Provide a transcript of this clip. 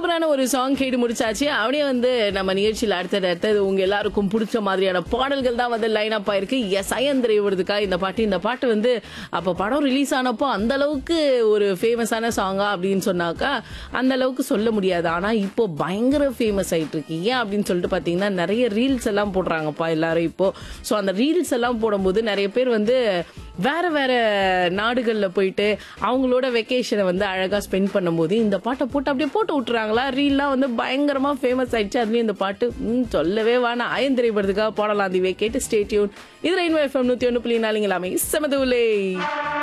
சூப்பரான ஒரு சாங் கேட்டு முடிச்சாச்சு அப்படியே வந்து நம்ம நிகழ்ச்சியில் அடுத்தது அடுத்தது உங்க எல்லாருக்கும் பிடிச்ச மாதிரியான பாடல்கள் தான் வந்து லைன் அப் ஆயிருக்கு எஸ் ஐயந்திரை விடுதுக்கா இந்த பாட்டு இந்த பாட்டு வந்து அப்போ படம் ரிலீஸ் ஆனப்போ அந்த அளவுக்கு ஒரு ஃபேமஸான சாங்கா அப்படின்னு சொன்னாக்கா அந்த அளவுக்கு சொல்ல முடியாது ஆனா இப்போ பயங்கர ஃபேமஸ் ஆயிட்டு இருக்கு ஏன் அப்படின்னு சொல்லிட்டு பாத்தீங்கன்னா நிறைய ரீல்ஸ் எல்லாம் போடுறாங்கப்பா எல்லாரும் இப்போ ஸோ அந்த ரீல்ஸ் எல்லாம் போடும்போது நிறைய பேர் வந்து வேற வேற நாடுகளில் போயிட்டு அவங்களோட வெக்கேஷனை வந்து அழகா ஸ்பெண்ட் பண்ணும்போது இந்த பாட்டை போட்டு அப்படியே போட்டு விட்டுறாங்களா ரீல்லாம் வந்து பயங்கரமா ஃபேமஸ் ஆயிடுச்சு அதுலயும் இந்த பாட்டு ம், சொல்லவே வேணாம் அயந்திரைப்படுறதுக்காக போடலாம் தீவே கேட்டு ஸ்டேட்யூன் இதுல இன்னும் எஃப்எம் நூத்தி ஒன்று புள்ளி நாலுங்களாமே செமதுலே